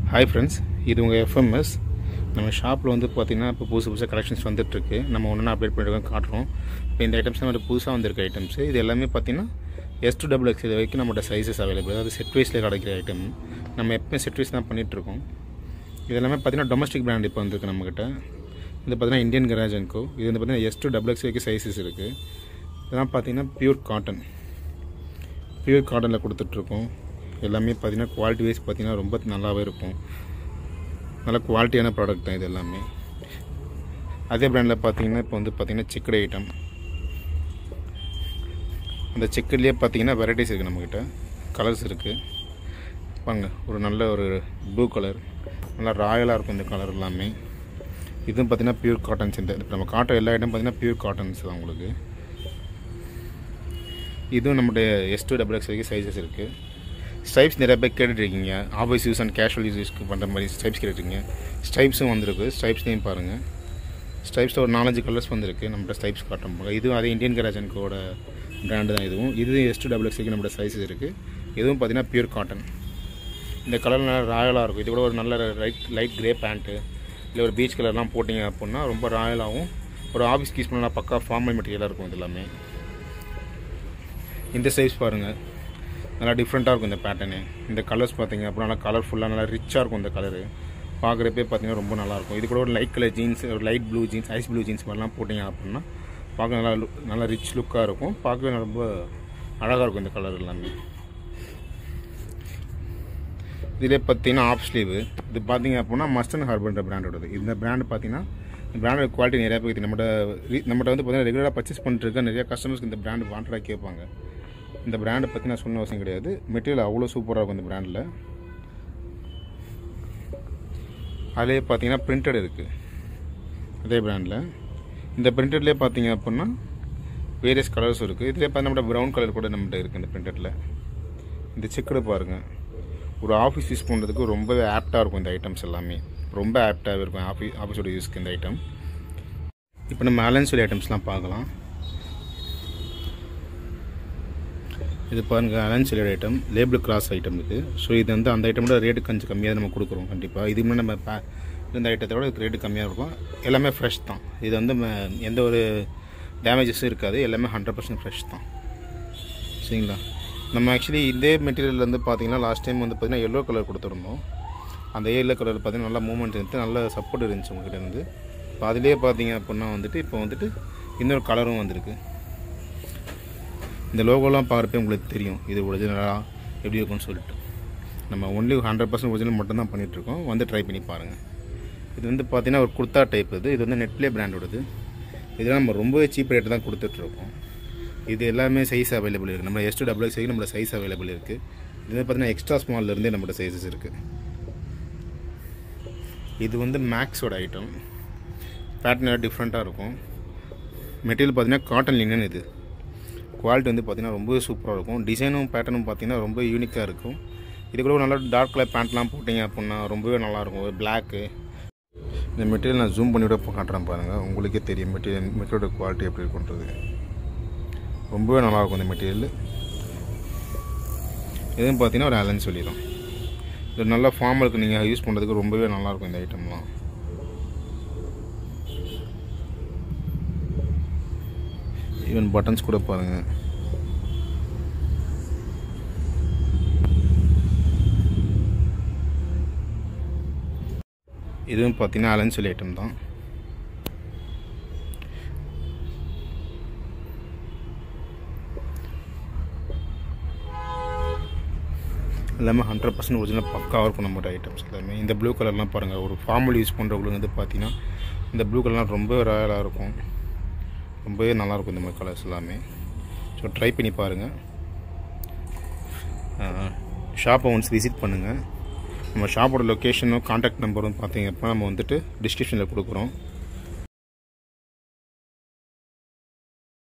hi friends இது உங்கள் FMS நம்ம ஷாப்பில் வந்து பார்த்திங்கன்னா இப்போ புதுசு புதுசாக கலெக்ஷன்ஸ் வந்துட்டுருக்கு நம்ம ஒன்று அப்டேட் பண்ணிருக்கோம் காட்டுறோம் இப்போ இந்த ஐட்டம்ஸ் வந்து புதுசாக வந்திருக்க ஐட்டம்ஸ் இது எல்லாமே பார்த்திங்கன்னா எஸ் டு டபுள் எக்ஸ் இது வரைக்கும் நம்மளோட சைஸஸ் அவைலபிள் அதாவது செட் வைஸில் கிடைக்கிற ஐட்டம் நம்ம எப்பவுமே செட் வைஸ் தான் பண்ணிகிட்ருக்கோம் இது எல்லாமே பார்த்திங்கன்னா டொமஸ்டிக் பிராண்ட் இப்போ வந்திருக்கு நம்மக்கிட்ட இது பார்த்திங்கன்னா இந்தியன் கராஜ் அண்ட் கோ இது வந்து பார்த்திங்கன்னா எஸ் டு டபுள் எக்ஸ் வரைக்கும் சைஸஸ் இருக்குது இதெல்லாம் பார்த்திங்கன்னா பியூர் காட்டன் பியூர் காட்டனில் கொடுத்துட்ருக்கோம் எல்லாமே பார்த்திங்கன்னா குவாலிட்டி வைஸ் பார்த்திங்கன்னா ரொம்ப நல்லாவே இருக்கும் நல்ல குவாலிட்டியான ப்ராடக்ட் தான் இது எல்லாமே அதே பிராண்டில் பார்த்தீங்கன்னா இப்போ வந்து பார்த்திங்கன்னா சிக்கடு ஐட்டம் அந்த சிக்கட்லேயே பார்த்தீங்கன்னா வெரைட்டிஸ் இருக்குது நம்மக்கிட்ட கலர்ஸ் இருக்குது பாருங்க ஒரு நல்ல ஒரு ப்ளூ கலர் நல்லா ராயலாக இருக்கும் இந்த கலர் எல்லாமே இதுவும் பார்த்தீங்கன்னா பியூர் காட்டன்ஸ் இந்த இப்போ நம்ம காட்டுற எல்லா ஐட்டம் பார்த்தீங்கன்னா பியூர் காட்டன்ஸ் தான் உங்களுக்கு இதுவும் நம்முடைய எஸ் டூ டபுள் எக்ஸ் வரைக்கும் சைஸஸ் இருக்குது ஸ்ட்ரைப்ஸ் நிறைய பேர் கேட்டுட்ருக்கீங்க ஆஃபீஸ் யூஸ் அண்ட் கேஷுவல் யூஸ்க்கு பண்ணுற மாதிரி ஸ்ட்ரைப்ஸ் கேட்டுருக்கீங்க ஸ்ட்ரைப்ஸும் வந்திருக்கு ஸ்ட்ரைப்ஸ்லையும் பாருங்கள் ஸ்ட்ரைப்ஸில் ஒரு நாலஞ்சு கலர்ஸ் வந்திருக்கு நம்மகிட்ட ஸ்ட்ரைப்ஸ் காட்டும் போக இதுவும் அதே இந்தியன் கராஜன்கோட பிராண்டு தான் இதுவும் இது எஸ் டூ டபுள் எக்ஸ்க்கு நம்மளோட சைஸஸ் இருக்குது இதுவும் பார்த்தீங்கன்னா பியூர் காட்டன் இந்த கலர் நல்லா ராயலாக இருக்கும் இது கூட ஒரு நல்ல லைட் லைட் கிரே பேண்ட்டு இல்லை ஒரு பீச் கலர்லாம் போட்டிங்க அப்படின்னா ரொம்ப ராயலாகவும் ஒரு ஆஃபீஸ்க்கு யூஸ் பண்ணலாம் பக்கா ஃபார்மல் மெட்டீரியலாக இருக்கும் இது எல்லாமே இந்த சைஸ் பாருங்கள் நல்லா டிஃப்ரெண்ட்டாக இருக்கும் இந்த பேட்டர்னு இந்த கலர்ஸ் பார்த்தீங்க அப்புறம் நல்லா கலர்ஃபுல்லாக நல்லா ரிச்சாக இருக்கும் இந்த கலரு பார்க்குறப்பே பார்த்தீங்கன்னா ரொம்ப நல்லாயிருக்கும் இது கூட ஒரு லைட் கலர் ஜீன்ஸ் ஒரு light blue jeans ice blue jeans மாதிரிலாம் போட்டிங்க அப்படின்னா பார்க்க நல்லா லுக் நல்லா ரிச் லுக்காக இருக்கும் பார்க்கவே ரொம்ப அழகாக இருக்கும் இந்த கலர் எல்லாமே இதே பார்த்தீங்கன்னா ஆஃப் ஸ்லீவு இது பார்த்தீங்க அப்படின்னா மஸ்டன் ஹார்பர்ன்ற பிராண்டோடது இந்த பிராண்டு பார்த்தீங்கன்னா இந்த பிராண்டோட குவாலிட்டி நிறையா பேர் நம்மகிட்ட நம்மகிட்ட வந்து பார்த்தீங்கன்னா ரெகுலராக பர்ச்சேஸ் பண்ணிட்டுருக்க நிறைய கஸ்டமர்ஸ்க்கு இந்த பிராண்டு வாண்டடாக கேட்பாங்க இந்த பிராண்டை பற்றி நான் சொன்ன அவசியம் கிடையாது மெட்டீரியல் அவ்வளோ சூப்பராக இருக்கும் இந்த பிராண்டில் அதிலே பார்த்தீங்கன்னா பிரிண்டட் இருக்குது அதே பிராண்டில் இந்த பிரிண்டட்லேயே பார்த்தீங்க அப்படின்னா வேரியஸ் கலர்ஸும் இருக்குது இதிலே பார்த்து நம்மகிட்ட ப்ரௌன் கலர் கூட நம்மகிட்ட இருக்குது இந்த பிரிண்டடில் இந்த சிக்கடு பாருங்கள் ஒரு ஆஃபீஸ் யூஸ் பண்ணுறதுக்கு ரொம்பவே ஆப்டாக இருக்கும் இந்த ஐட்டம்ஸ் எல்லாமே ரொம்ப ஆப்டாகவே இருக்கும் ஆஃபீஸ் ஆஃபீஸோட யூஸ்க்கு இந்த ஐட்டம் இப்போ நம்ம அலன்சோலி ஐட்டம்ஸ்லாம் பார்க்கலாம் இது பாருங்கள் Allen Solly item label cross item இது ஸோ இது வந்து அந்த ஐட்டமோட ரேட்டு கொஞ்சம் கம்மியாக நம்ம கொடுக்குறோம் கண்டிப்பாக இது நம்ம பே இந்த ஐட்டத்தோட ரேட்டு கம்மியாக இருக்கும் எல்லாமே ஃப்ரெஷ் தான் இது வந்து எந்த ஒரு டேமேஜஸும் இருக்காது எல்லாமே ஹண்ட்ரட் பர்சன்ட் ஃப்ரெஷ் தான் சரிங்களா நம்ம ஆக்சுவலி இதே மெட்டீரியல் வந்து பார்த்திங்கன்னா லாஸ்ட் டைம் வந்து பார்த்திங்கன்னா எல்லோ கலர் கொடுத்துருந்தோம் அந்த எல்லோ கலர் பார்த்திங்கன்னா நல்லா மூவ்மெண்ட் இருந்துச்சு நல்ல சப்போர்ட் இருந்துச்சு உங்ககிட்ட இருந்து இப்போ அதிலே பார்த்தீங்க அப்படின்னா வந்துட்டு இப்போ வந்துட்டு இன்னொரு கலரும் வந்திருக்கு இந்த லோகோலாம் பார்க்குறப்ப உங்களுக்கு தெரியும் இது ஒரிஜினலாக எப்படி இருக்கும்னு சொல்லிட்டு நம்ம ஒன்லி ஹண்ட்ரட் பர்சன்ட் ஒரிஜினல் மட்டும் தான் பண்ணிகிட்ருக்கோம் வந்து ட்ரை பண்ணி பாருங்கள் இது வந்து பார்த்திங்கன்னா ஒரு குர்த்தா டைப் இது இது வந்து நெட்ப்ளே பிராண்டோடது இதெல்லாம் நம்ம ரொம்பவே சீப் ரேட்டு தான் கொடுத்துட்ருக்கோம் இது எல்லாமே சைஸ் அவைலபிள் இருக்குது நம்ம எஸ் டூ டபுள் எக்ஸ் நம்மளோட சைஸ் அவைலபிள் இருக்குது இது பார்த்தீங்கன்னா எக்ஸ்ட்ரா ஸ்மால்லேருந்தே நம்மளோட சைஸஸ் இருக்குது இது வந்து மேக்ஸோட ஐட்டம் பேட்டர்ன் டிஃப்ரெண்ட்டாக இருக்கும் மெட்டீரியல் பார்த்தீங்கன்னா காட்டன் லினன் இது குவாலிட்டி வந்து பார்த்திங்கன்னா ரொம்பவே சூப்பராக இருக்கும் டிசைனும் பேட்டர்னும் பார்த்திங்கன்னா ரொம்ப யூனிக்காக இருக்கும் இது கூட நல்லா டார்க் கலர் பேண்ட்லாம் போட்டிங்க அப்படின்னா ரொம்பவே நல்லாயிருக்கும் ஒரு பிளாக்கு இந்த மெட்டீரியல் நான் ஜூம் பண்ணிவிட காட்டுறேன் பாருங்கள் உங்களுக்கே தெரியும் மெட்டீரியல் மெட்டீரியலோட குவாலிட்டி எப்படி இருக்குன்றது ரொம்பவே நல்லாயிருக்கும் இந்த மெட்டீரியல் இதுவும் பார்த்தீங்கன்னா ஒரு அலன் சொல்லி தான் இது நல்ல ஃபார்மலுக்கு நீங்கள் யூஸ் பண்ணுறதுக்கு ரொம்பவே நல்லாயிருக்கும் இந்த ஐட்டம்லாம் ஈவன் பட்டன்ஸ் கூட பாருங்கள் இதுவும் பார்த்தீங்கன்னா அலன்சொலி ஐட்டம் தான் எல்லாமே ஹண்ட்ரட் பர்சன்ட் ஒரிஜினல் பக்காவாக இருக்கும் நம்மளோட ஐட்டம்ஸ் எல்லாமே இந்த ப்ளூ கலர்லாம் பாருங்கள் ஒரு ஃபார்மல் யூஸ் பண்ணுறவங்களுக்கு வந்து பார்த்தீங்கன்னா இந்த ப்ளூ கலர்லாம் ரொம்ப ராயலாக இருக்கும் ரொம்பவே நல்லாயிருக்கும் இந்த மாதிரி கலர்ஸ் எல்லாமே ஸோ ட்ரை பண்ணி பாருங்கள் ஷாப்பை ஒன்ஸ் விசிட் பண்ணுங்கள் நம்ம ஷாப்போட லொக்கேஷனும் காண்டாக்ட் நம்பரும் பார்த்தீங்க அப்படின்னா நம்ம வந்துட்டு டிஸ்கிரிப்ஷனில் கொடுக்குறோம்